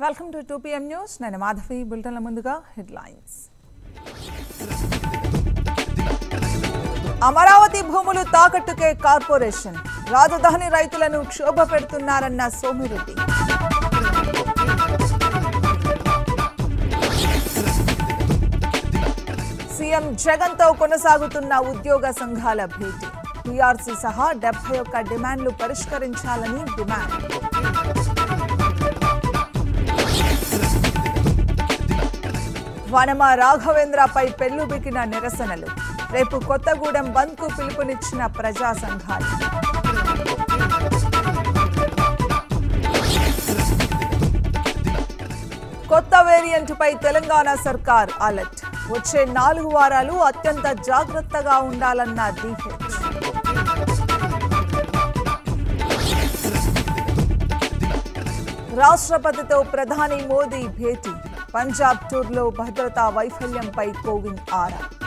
welcome to two PM news నేను మాధవి బులెటిన్ల ముందుగా headlines Amaravati భూములు తాకట్టుకే కార్పొరేషన్ రాజధాని రైతులను క్షోభ పెడుతున్నారన్న సోమిరెడ్డి సీఎం జగన్ తో కొనసాగుతున్న ఉద్యోగ సంఘాల భేటీ పీఆర్సీ సహా డెబ్బై ఒక్క డిమాండ్లు పరిష్కరించాలని డిమాండ్ వనమ రాఘవేంద్రపై పెళ్లుబికిన నిరసనలు రేపు కొత్తగూడెం బంద్ కు పిలుపునిచ్చిన ప్రజా సంఘాలు కొత్త వేరియంట్ పై తెలంగాణ సర్కార్ అలర్ట్ వచ్చే నాలుగు వారాలు అత్యంత జాగ్రత్తగా ఉండాలన్న డిహెచ్ రాష్ట్రపతితో ప్రధాని మోదీ భేటీ పంజాబ్ టూర్లో భద్రతా వైఫల్యంపై కోవింద్ ఆరా